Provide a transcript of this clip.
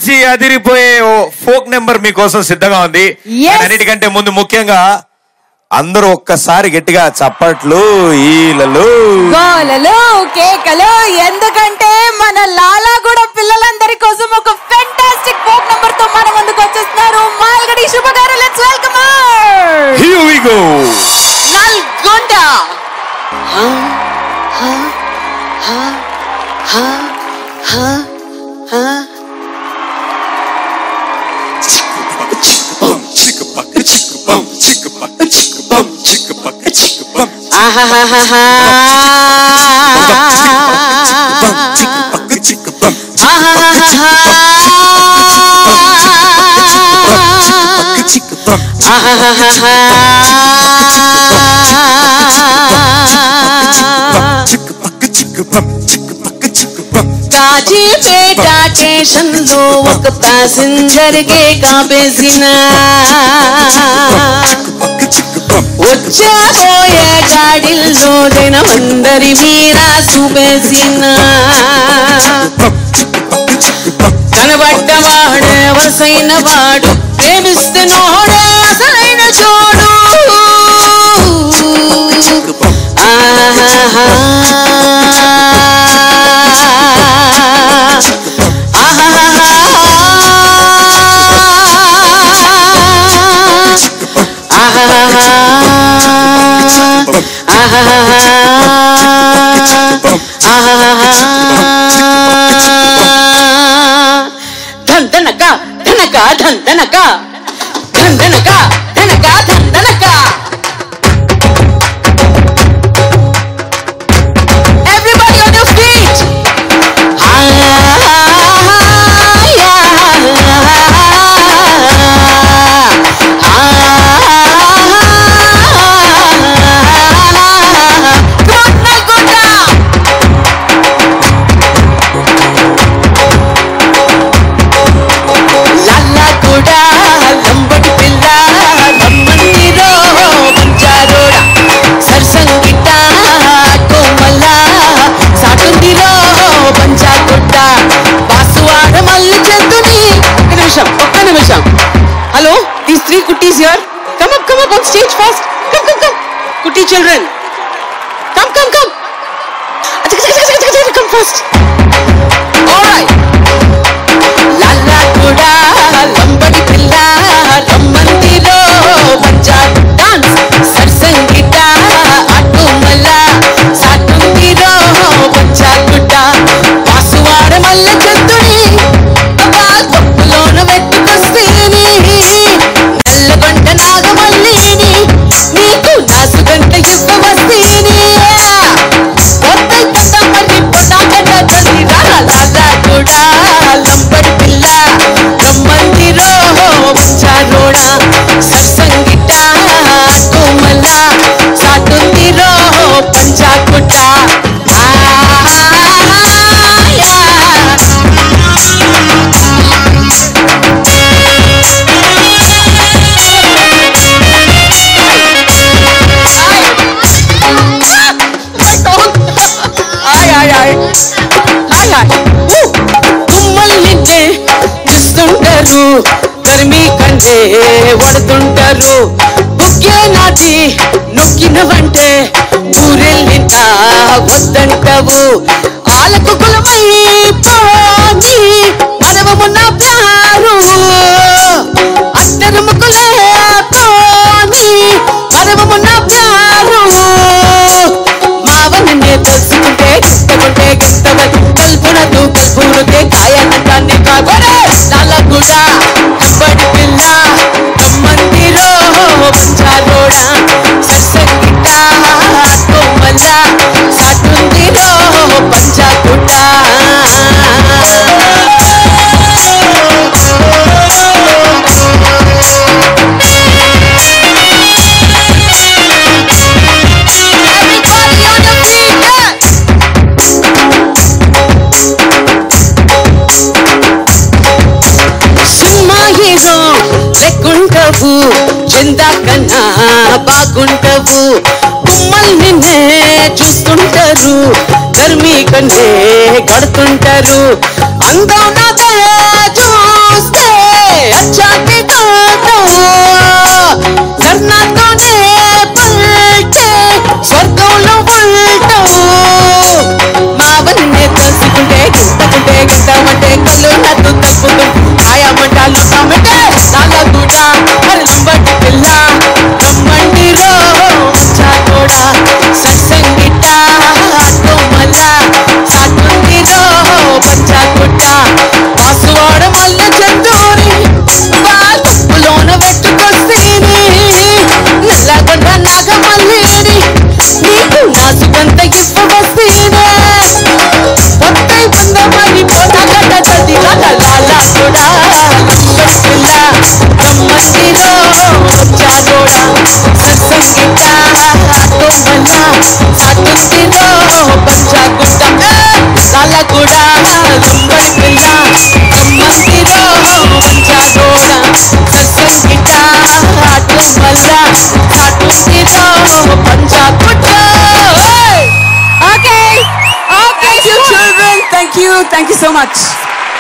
మంచి అదిరిపోయే ఓ folk number మీకోసం సిద్ధంగా ఉంది Yes. కానీ అన్నిటికంటే ముందు ముఖ్యంగా అందరూ ఒక్కసారి గట్టిగా చప్పట్లు ఈలలు గోలలు కేకలు ఎందుకంటే మన లాలా కూడా పిల్లలందరి కోసం ఒక ఫెంటాస్టిక్ ఫోక్ నంబర్ తో మన ముందుకు వచ్చేస్తున్నారు మాల్గడి శుభ గారు let's welcome Here we go. Nalgonda Kazipet station లో ఒక ప్యాసింజర్ కే కాపేసిన వచ్చాబోయే గాడిల్లో దినమందరి మీరా చూపేసిన కనబడ్డవాడే వరసైన వాడు ప్రేమిస్తే నోడే అసలైన చోడు ధనక ధనక ధనక ధనక ధనక ధనక Everybody on your feet. లల్ల కూడా లంబడి పిల్ల రమ్మందిరో పంచారోడ సర్సంగిట కోమల సాటుందిరో పంచాకొట్ట బాసువాడ మల్లి చెందుని ఒక్క నిమిషం ఒక్క నిమిషం hello these three cuties here come up come up on stage fast come come come cutie children come come come come fast alright లల్లా కూడా లంబడి పిల్ల రమ్మందిలో పంచా డాన్స్ సర్సంగిట అటుమల్ల సాటుందిలో పంచా గుడ్డ వాసువాడ మల్ల చందుని అబ్బా తప్పులోన వెతుకొస్తేని నల్లగొండ నాగమల్లిని నీకు నాసుగంట ఇవ్వవస్తేని పొట్టై పొట్ట మరి పొట్టాకట తల్లి రాలాలా కూడా లంబడి పిల్ల రమ్మందిరో వంచారోడ సత్సంగిట కోమల సాటుందిరో పంచాకుట తుమ్మల్నింటే చూస్తుంటారు తరిమి కంటే వడుతుంటారు బుక్కే నాటి నొక్కినవంటే ఊరెళ్ళింట వద్దంటావు ఆలకు కులమై పోని మనవము నా ప్యారు అత్తరు ముకులే పోని మనవము నా ప్యారు మావని తెలుసుకుంటే గిట్టకుంటే గిట్టవదు కల్పునదు కల్పునకే కాయనంతాన్ని కాబడే నల్ల కూడా కంబడి పిల్ల కమ్మందిరో పంచాలోడ సర్సంగిట కోమల సాటుందిరో పంచాకుట Everybody on your feet, yeah! Cinema hero లెక్కుంటావు చందా కన్నా బాగుంటావు గుమ్మల్ నిన్నే చూస్తుంటారు ధర్మీ కన్నే కడుతుంటారు అందం నా తేజం మల్ల సాటుందిరో పంచాగుట్ట లాల కూడా లంబడి పిల్ల రమ్మందిరో పంచాగోడ సత్సంగిట ఆటు మల్ల సాటుందిరో పంచాగుట్ట okay okay Thank you, children. Thank you. Thank you so much.